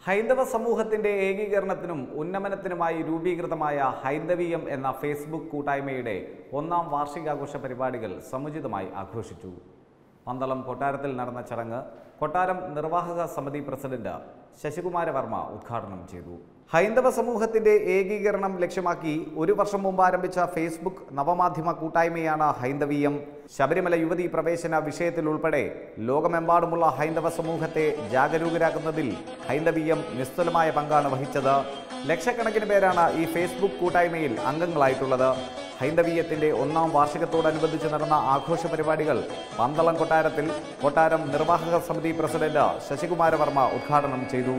ഹൈന്ദവ സമൂഹത്തിന്റെ ഏകീകരണത്തിനും ഉന്നമനത്തിനുമായി രൂപീകൃതമായ ഹൈന്ദവീയം എന്ന ഫേസ്ബുക്ക് കൂട്ടായ്മയുടെ ഒന്നാം വാർഷികാഘോഷ പരിപാടികൾ സമുചിതമായി ആഘോഷിച്ചു പന്തളം കൊട്ടാരത്തിൽ നടന്ന ചടങ്ങ് കൊട്ടാരം നിർവാഹക സമിതി പ്രസിഡന്റ് ശശികുമാര വർമ്മ ഉദ്ഘാടനം ചെയ്തു ഹൈന്ദവ സമൂഹത്തിന്റെ ഏകീകരണം ലക്ഷ്യമാക്കി ഒരു വർഷം മുമ്പ് ആരംഭിച്ച ഫേസ്ബുക്ക് നവമാധ്യമ കൂട്ടായ്മയാണ് ഹൈന്ദവീയം ശബരിമല യുവതി പ്രവേശന വിഷയത്തിൽ ഉൾപ്പെടെ ലോകമെമ്പാടുമുള്ള ഹൈന്ദവ സമൂഹത്തെ ജാഗരൂകരാക്കുന്നതിൽ ഹൈന്ദവീയം നിസ്തുലമായ പങ്കാണ് വഹിച്ചത് ലക്ഷക്കണക്കിന് പേരാണ് ഈ ഫേസ്ബുക്ക് കൂട്ടായ്മയിൽ അംഗങ്ങളായിട്ടുള്ളത് ഹൈന്ദവീയത്തിന്റെ ഒന്നാം വാർഷികത്തോടനുബന്ധിച്ച് നടന്ന ആഘോഷ പരിപാടികൾ പന്തളം കൊട്ടാരത്തിൽ കൊട്ടാരം നിർവാഹക സമിതി പ്രസിഡന്റ് ശശികുമാര വർമ്മ ഉദ്ഘാടനം ചെയ്തു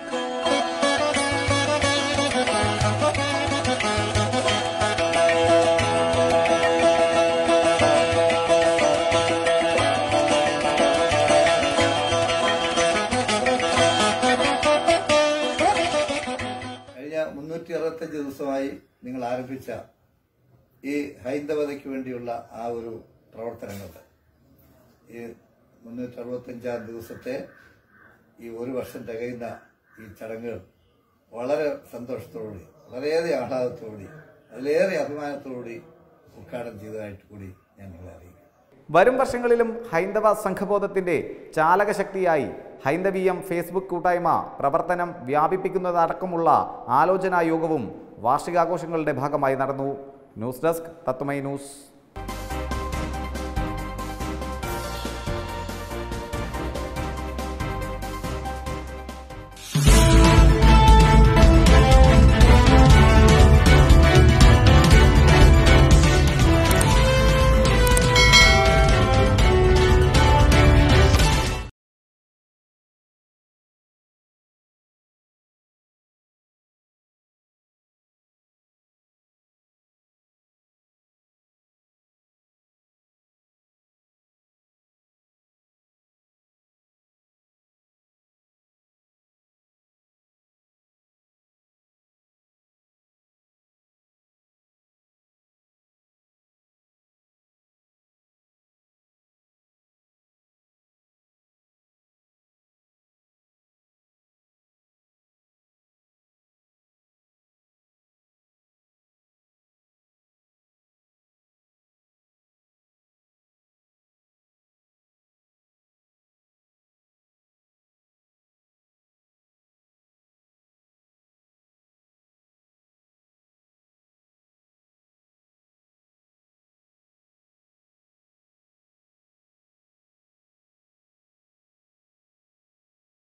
കഴിഞ്ഞ മുന്നൂറ്റി അറുപത്തഞ്ച് ദിവസമായി നിങ്ങൾ ആരംഭിച്ച ഈ ഹൈന്ദവതയ്ക്ക് വേണ്ടിയുള്ള ആ ഒരു പ്രവർത്തനങ്ങൾ ഈ മുന്നൂറ്റി അറുപത്തഞ്ചാം ദിവസത്തെ ഈ ഒരു വർഷം തികയുന്ന ഈ ചടങ്ങുകൾ വളരെ സന്തോഷത്തോടുകൂടി വളരെയേറെ ആഹ്ലാദത്തോടുകൂടി അതിലേറെ അഭിമാനത്തോടുകൂടി ഉദ്ഘാടനം ചെയ്തതായിട്ട് കൂടി ഞാൻ നിങ്ങളെ അറിയിക്കും വരും വർഷങ്ങളിലും ഹൈന്ദവ സംഘബോധത്തിന്റെ ചാലകശക്തിയായി ഹൈന്ദവീയം ഫേസ്ബുക്ക് കൂട്ടായ്മ പ്രവർത്തനം വ്യാപിപ്പിക്കുന്നതടക്കമുള്ള ആലോചനാ യോഗവും വാർഷികാഘോഷങ്ങളുടെ ഭാഗമായി നടന്നു ന്യൂസ് ഡെസ്ക് തത്വമൈ ന്യൂസ്